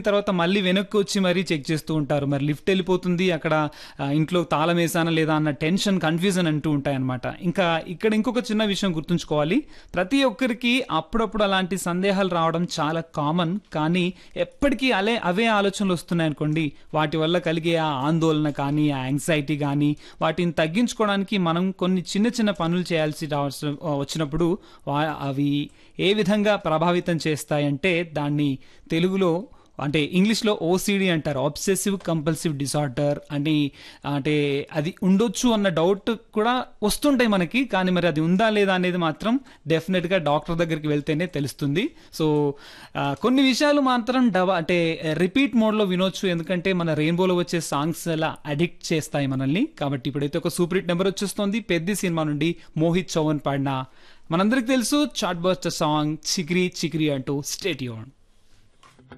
తర్వాత మళ్ళీ వెనక్కి వచ్చి మరీ చెక్ చేస్తూ ఉంటారు మరి లిఫ్ట్ వెళ్ళిపోతుంది అక్కడ ఆ, ఇంట్లో తాళం వేసానా లేదా అన్న టెన్షన్ కన్ఫ్యూజన్ అంటూ ఉంటాయన్నమాట ఇంకా ఇక్కడ ఇంకొక చిన్న విషయం గుర్తుంచుకోవాలి ప్రతి ఒక్కరికి అప్పుడప్పుడు అలాంటి సందేహాలు రావడం చాలా కామన్ కానీ ఎప్పటికీ అలే అవే ఆలోచనలు వస్తున్నాయి అనుకోండి వాటి వల్ల కలిగే ఆ ఆందోళన కానీ ఆ యాంగ్జైటీ కానీ వాటిని తగ్గించుకోవడానికి మనం కొన్ని చిన్న చిన్న పనులు చేయాల్సి రావాల్సిన వచ్చినప్పుడు వా- అవి ఏ విధంగా ప్రభావితం చేస్తాయంటే దాన్ని తెలుగులో అంటే ఇంగ్లీష్లో ఓసిడి అంటారు ఆబ్సెసివ్ కంపల్సివ్ డిసార్డర్ అని అంటే అది ఉండొచ్చు అన్న డౌట్ కూడా వస్తుంటాయి మనకి కానీ మరి అది ఉందా లేదా అనేది మాత్రం డెఫినెట్గా డాక్టర్ దగ్గరికి వెళ్తేనే తెలుస్తుంది సో ఆ, కొన్ని విషయాలు మాత్రం డబ అంటే రిపీట్ మోడ్లో వినొచ్చు ఎందుకంటే మన రెయిన్బోలో వచ్చే సాంగ్స్ అలా అడిక్ట్ చేస్తాయి మనల్ని కాబట్టి ఇప్పుడైతే ఒక సూపర్ హిట్ నెంబర్ వచ్చేస్తుంది పెద్ద సినిమా నుండి మోహిత్ చౌహాన్ పాడిన మనందరికి తెలుసు చాట్ బస్టర్ సాంగ్ చిక్రీ చిక్రీ అంటూ స్టేట్ యూన్